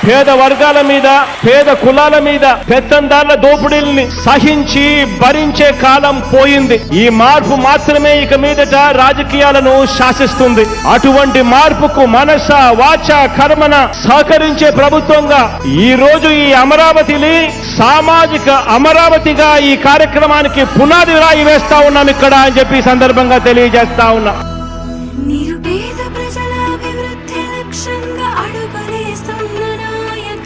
పేద వర్గాల మీద పేద కులాల మీద పెత్తందారుల దోపిడీల్ని సహించి భరించే కాలం పోయింది ఈ మార్పు మాత్రమే ఇక మీదట రాజకీయాలను శాసిస్తుంది అటువంటి మార్పుకు మనస వాచ కర్మన సహకరించే ప్రభుత్వంగా ఈ రోజు ఈ అమరావతిని సామాజిక అమరావతిగా ఈ కార్యక్రమానికి పునాది రాయి వేస్తా ఉన్నాం ఇక్కడ అని చెప్పి ఈ సందర్భంగా తెలియజేస్తా ఉన్నా నిరుపేద ప్రజల అభివృద్ధి లక్ష్యంగా అడుగులేస్తున్న నాయక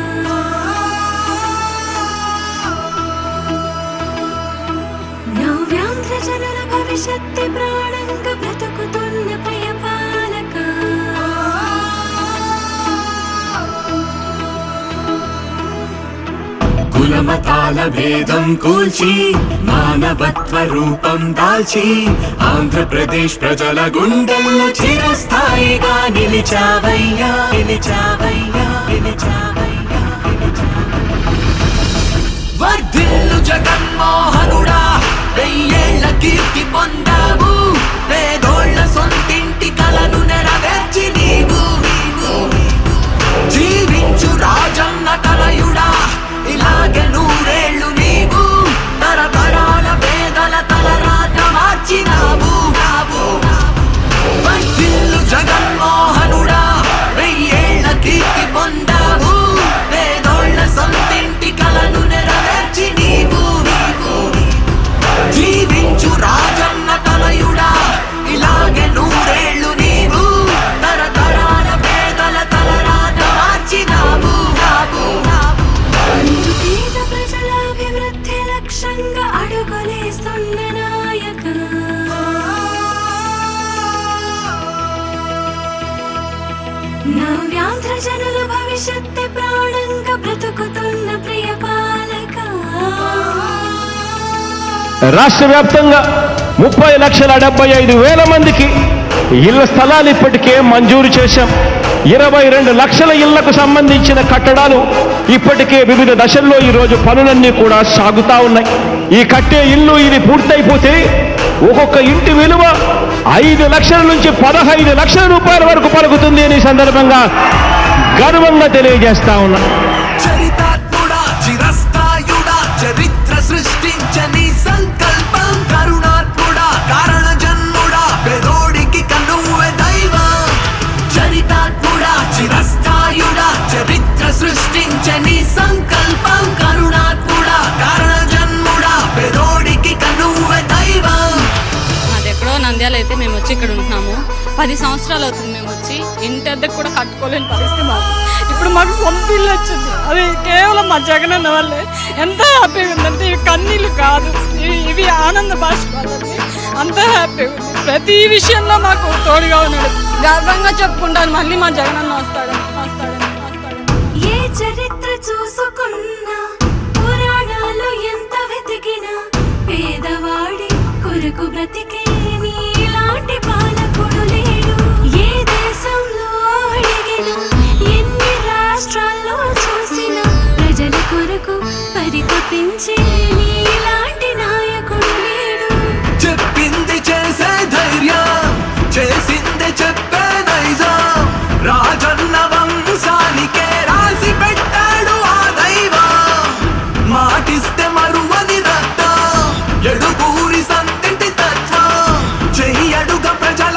నవ్యాంధ్ర జనుల భవిష్యత్తు ప్రాణంగా బ్రతుకుతున్న ప్రియ పాలక కులమతాల భేదం కూల్చి మానవత్వ రూపం దాల్చి ఆంధ్రప్రదేశ్ ప్రజల గుండెల్లో చిరస్థాయిగా నిలిచావయ్యా నిలిచావయ్యా నిలిచావయ్యా వర్ధిల్లు జగన్మోహనుడా వెయ్యేళ్ల కీర్తి పొందావు పేదోళ్ల సొంతింటి కలను నెరవేర్చి నీవు నీవు జీవించు రాజన్న తనయుడా ఇలాగే నూరేళ్లు నీవు తరతరాల పేదల తలరాత మార్చినావు నావు వర్ధిల్లు జగన్మోహనుడా వెయ్యేళ్ల కీర్తి పొందావు పేదోళ్ల సొంతింటి కలను నెరవేర్చి నీవు నీవు జీవించు రాజన్న తనయుడా ఇలాగే నూరేళ్లు నీవు తరతరాల పేదల తలరాత మార్చినావు నావు నావు నిరుపేద ప్రజల అభివృద్ధి లక్ష్యంగా అడుగులేస్తున్న నాయక నవ్యాంధ్ర జనుల భవిష్యత్తు ప్రాణంగా బ్రతుకుతున్న ప్రియ పాలక రాష్ట్ర వ్యాప్తంగా ముప్పై లక్షల డెబ్బై ఐదు వేల మందికి ఇళ్ల స్థలాలు ఇప్పటికే మంజూరు చేశాం ఇరవై రెండు లక్షల ఇళ్లకు సంబంధించిన కట్టడాలు ఇప్పటికే వివిధ దశల్లో ఈరోజు పనులన్నీ కూడా సాగుతా ఉన్నాయి ఈ కట్టే ఇల్లు ఇది పూర్తయిపోతే ఒక్కొక్క ఇంటి విలువ ఐదు లక్షల నుంచి పదహైదు లక్షల రూపాయల వరకు పలుకుతుంది అని ఈ సందర్భంగా గర్వంగా తెలియజేస్తా ఉన్నా చరితాత్ముడా చిరస్థాయుడా చరిత్ర సృష్టించని సంకల్పం కరుణాత్ముడా కారణ జన్ముడా పెదోడికి కనువె దైవం చరితాత్ముడా చిరస్థాయుడా చరిత్ర సృష్టించని సంకల్పం కరుణాత్ముడా కారణ జన్ముడా పెదోడికి కనువె దైవం మాది ఎక్కడో నంద్యాల అయితే మేము వచ్చి ఇక్కడ ఉంటున్నాము పది సంవత్సరాలు అవుతుంది మేము వచ్చి ఇంటి అద్దెకు కూడా కట్టుకోలేని పరిస్థితి మాకు ఇప్పుడు మాకు సొంత ఇల్లు వచ్చింది అది కేవలం మా జగన్ అన్న వల్లే ఎంత హ్యాపీగా ఉందంటే ఇవి కన్నీళ్ళు కాదు ఇవి ఇవి ఆనంద బాష్పాలండి అంత హ్యాపీగా ఉంది ప్రతి విషయంలో మాకు తోడుగా ఉన్నాడు గర్వంగా చెప్పుకుంటాను మళ్ళీ మా జగన్ అన్న వస్తాడని వస్తాడని వస్తాడని ఏ చరిత్ర చూసుకున్నా పురాణాలు ఎంత వెతికినా పేదవాడి కొరకు బ్రతికే నీలాంటి పాలకుడు లేడు ఏ దేశంలో అడిగినా ఎన్ని రాష్ట్రాల్లో చూసినా ప్రజల కొరకు పరితపించే నీలాంటి నాయకుడు లేడు చెప్పింది చేసే ధైర్యం చేసింది చెప్పే నైజం రాజన్న వంశానికే రాసి పెట్టాడు ఆ దైవం మాటిస్తే మరువని రక్తం ఎడుగూరి సంతింటి తత్వం చెయ్యడుగ ప్రజల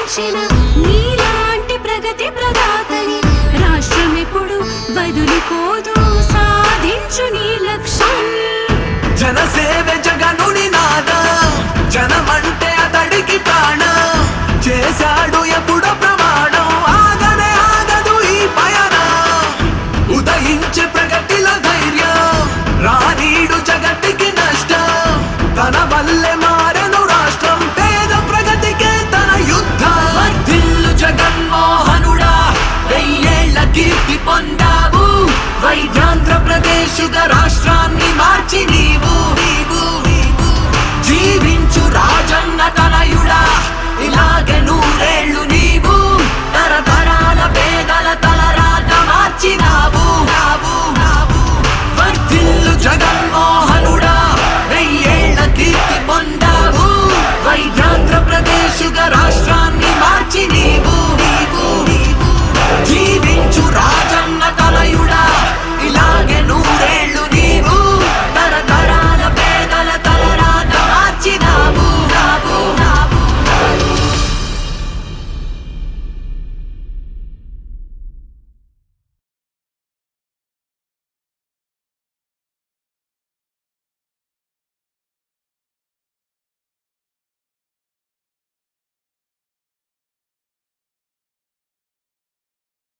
సాధించిన నీలాంటి ప్రగతి ప్రదాతని రాష్ట్రం ఎప్పుడు వదులుకోదు సాధించు నీ లక్ష్యాన్ని జనసేవ జగనుని నాద జనమంటే అతడికి ప్రాణం చేశాడు ఎప్పుడో ప్రమాణం ఆగనే ఆగదు ఈ పయనం ఉదయించే ప్రగతిల ధైర్యం రానీడు జగతికి నష్టం తన వల్లే మారెను రాష్ట్రం పేద ప్రగతికే తన యుద్ధం వర్ధిల్లు జగన్మోహనుడా వెయ్యేళ్ల కీర్తి పొందావు వైద్యాంధ్రప్రదేశుగా రాష్ట్రాన్ని మార్చి నీవు నీవు నీవు జీవించు రాజన్న తనయుడా ఇలాగే నూరేళ్లు నీవు తరతరాల పేదల తలరాత మార్చినావు నావు నావు వర్ధిల్లు జగన్మోహనుడా వెయ్యేళ్ల కీర్తి పొందావు వైద్యాంధ్రప్రదేశుగా రాష్ట్రాన్ని మార్చి నీవు నీవు నీవు జీవించు రాజన్న తలయుడా ఇలాగే